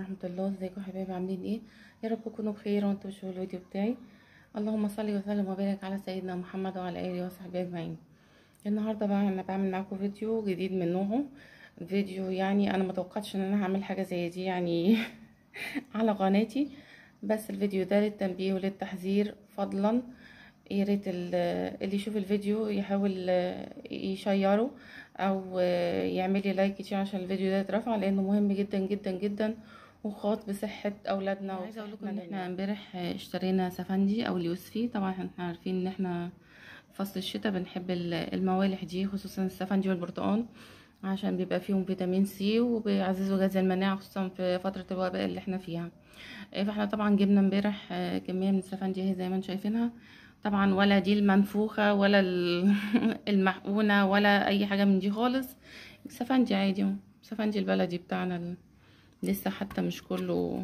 ورحمة الله ازيكم يا حبايبي عاملين ايه يا رب تكونوا بخير وانتوا بتشوفوا الفيديو بتاعي اللهم صل وسلم وبارك على سيدنا محمد وعلى اله وصحبه اجمعين النهارده بقى انا بعمل معاكم فيديو جديد من نوعه فيديو يعني انا متوقعتش ان انا هعمل حاجه زي دي يعني على قناتي بس الفيديو ده للتنبيه وللتحذير فضلا يا ريت اللي يشوف الفيديو يحاول يشيره او يعمل لي لايك كتير عشان الفيديو ده يترفع لانه مهم جدا جدا جدا وخاص بصحه اولادنا عايزه اقول لكم ان احنا امبارح اشترينا سفندي او اليوسفي طبعا احنا عارفين ان احنا فصل الشتاء بنحب الموالح دي خصوصا السفندي والبرتقال عشان بيبقى فيهم فيتامين سي وبيعززوا جهاز المناعه خصوصا في فتره الوباء اللي احنا فيها فاحنا طبعا جبنا امبارح كميه من السفندي اهي زي ما انتم شايفينها طبعا ولا دي المنفوخة ولا المحقونة ولا اي حاجة من دي خالص سفنجي عادي سفنجي البلدي بتاعنا لسه حتى مش كله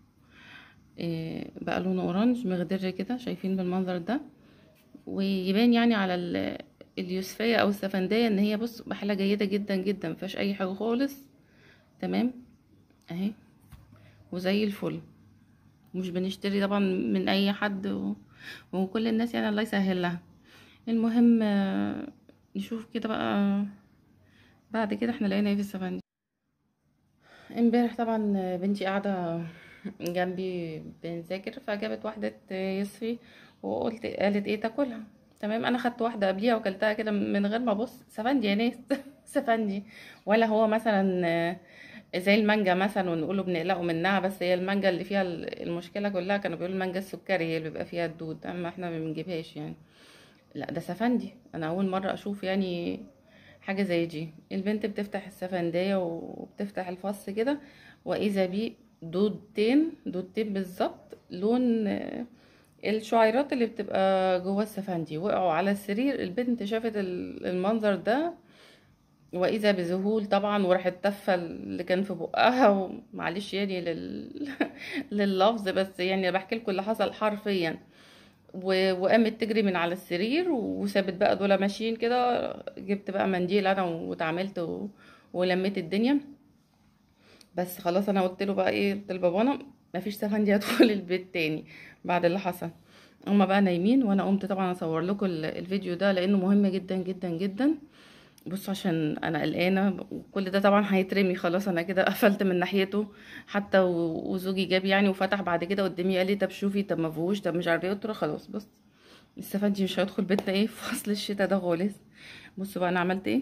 بقى لونه اورنج مخضر كده شايفين بالمنظر ده ويبان يعني على اليوسفية او السفندية ان هي بص بحالة جيدة جدا جدا مفيهاش اي حاجة خالص تمام اهي وزي الفل مش بنشتري طبعا من اي حد و... وكل الناس يعني الله يسهل لها المهم نشوف كده بقى بعد كده احنا لقينا ايه في السفندي امبارح طبعا بنتي قاعده جنبي بنذاكر فجابت واحده يصفي وقلت قالت ايه تاكلها تمام انا خدت واحده قبليها وكلتها كده من غير ما ابص سفندي يا ناس سفندي ولا هو مثلا زي المانجا مثلا ونقوله بنقلقه منها بس هي المانجا اللي فيها المشكله كلها كانوا بيقولوا المانجا السكري هي اللي بيبقى فيها الدود اما احنا ما بنجيبهاش يعني لا ده سفندي انا اول مره اشوف يعني حاجه زي دي البنت بتفتح السفنديه وبتفتح الفص كده واذا بيه دودتين دودتين بالظبط لون الشعيرات اللي بتبقى جوه السفندي وقعوا على السرير البنت شافت المنظر ده واذا بذهول طبعا وراحت تفه اللي كان في بقها ومعلش يعني لل... لللفظ بس يعني بحكي لكم اللي حصل حرفيا و... وقامت تجري من على السرير وسابت بقى دول ماشيين كده جبت بقى منديل انا واتعاملت و... ولميت الدنيا بس خلاص انا قلت له بقى ايه قلت لبابانا مفيش سفندي هدخل البيت تاني بعد اللي حصل هما بقى نايمين وانا قمت طبعا اصور لكم الفيديو ده لانه مهم جدا جدا جدا بصوا عشان انا قلقانه وكل ده طبعا هيترمي خلاص انا كده قفلت من ناحيته حتى وزوجي جاب يعني وفتح بعد كده قدامي قال لي طب شوفي طب ما فيهوش طب مش عارفه ايه قلت له خلاص بص السفندي مش هيدخل بيتنا ايه في فصل الشتاء ده خالص بصوا بقى انا عملت ايه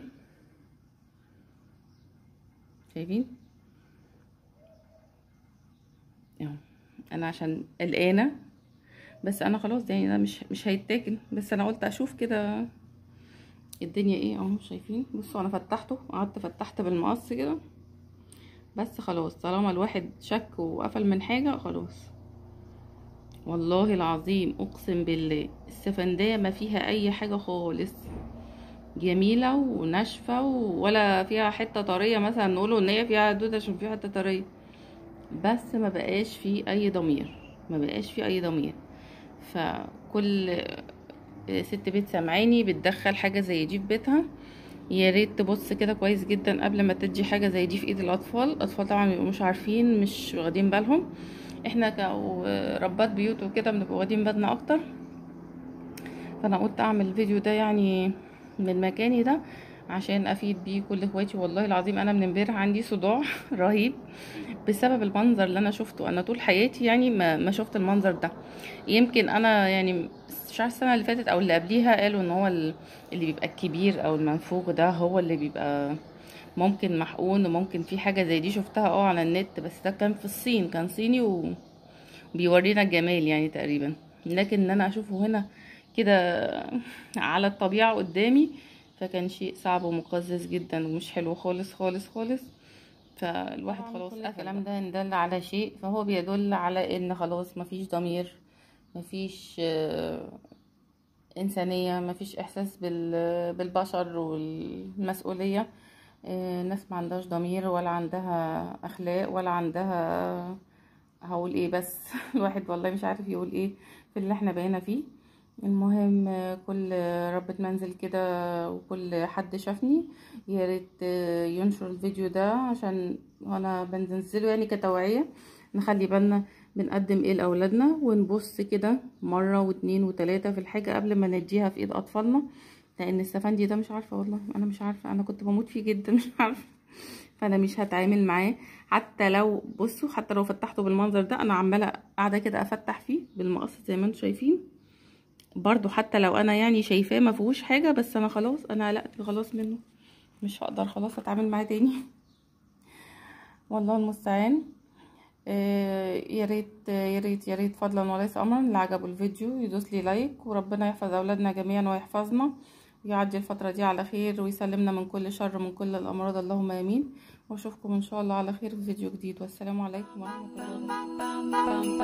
شايفين اهو انا عشان قلقانه بس انا خلاص يعني ده مش مش هيتاكل بس انا قلت اشوف كده الدنيا ايه اهو شايفين بصوا انا فتحته قعدت فتحت بالمقص كده بس خلاص طالما الواحد شك وقفل من حاجه خلاص والله العظيم اقسم بالله السفنديه ما فيها اي حاجه خالص جميله وناشفه ولا فيها حته طريه مثلا نقوله ان هي فيها دود عشان فيها حته طريه بس ما بقاش فيه اي ضمير ما بقاش فيه اي ضمير فكل ست بيت سامعاني بتدخل حاجه زي دي في بيتها يا ريت تبص كده كويس جدا قبل ما تدي حاجه زي دي في ايد الاطفال الاطفال طبعا بيبقوا مش عارفين مش واخدين بالهم احنا كربات بيوت وكده بنبقى واخدين بالنا اكتر فانا قلت اعمل الفيديو ده يعني من مكاني ده عشان افيد بيه كل اخواتي والله العظيم انا من امبارح عندي صداع رهيب بسبب المنظر اللي انا شفته انا طول حياتي يعني ما, ما شفت المنظر ده يمكن انا يعني مش عارفه السنه اللي فاتت او اللي قبليها قالوا ان هو اللي بيبقى الكبير او المنفوخ ده هو اللي بيبقى ممكن محقون وممكن في حاجه زي دي شفتها اه على النت بس ده كان في الصين كان صيني وبيورينا الجمال يعني تقريبا لكن ان انا اشوفه هنا كده على الطبيعه قدامي فكان شيء صعب ومقزز جدا ومش حلو خالص خالص خالص فالواحد خلاص الكلام ده ان دل على شيء فهو بيدل على ان خلاص مفيش ضمير مفيش انسانيه مفيش احساس بالبشر والمسؤوليه ناس ما عندهاش ضمير ولا عندها اخلاق ولا عندها هقول ايه بس الواحد والله مش عارف يقول ايه في اللي احنا بقينا فيه المهم آه، كل ربة منزل كده وكل حد شافني يا ريت آه، ينشر الفيديو ده عشان انا بنزله يعني كتوعية نخلي بالنا بنقدم ايه لاولادنا ونبص كده مرة واتنين وتلاتة في الحاجة قبل ما نديها في ايد اطفالنا لان السفندي ده مش عارفة والله انا مش عارفة انا كنت بموت فيه جدا مش عارفة فانا مش هتعامل معاه حتى لو بصوا حتى لو فتحته بالمنظر ده انا عماله قاعده كده افتح فيه بالمقص زي ما انتم شايفين برضو حتى لو انا يعني شايفاه ما فيهوش حاجه بس انا خلاص انا قلقت خلاص منه مش هقدر خلاص اتعامل معاه تاني والله المستعان آه، يا ريت يا ريت يا ريت فضلا وليس امرا اللي عجبه الفيديو يدوس لي لايك وربنا يحفظ اولادنا جميعا ويحفظنا ويعدي الفتره دي على خير ويسلمنا من كل شر من كل الامراض اللهم امين واشوفكم ان شاء الله على خير في فيديو جديد والسلام عليكم ورحمه الله وبركاته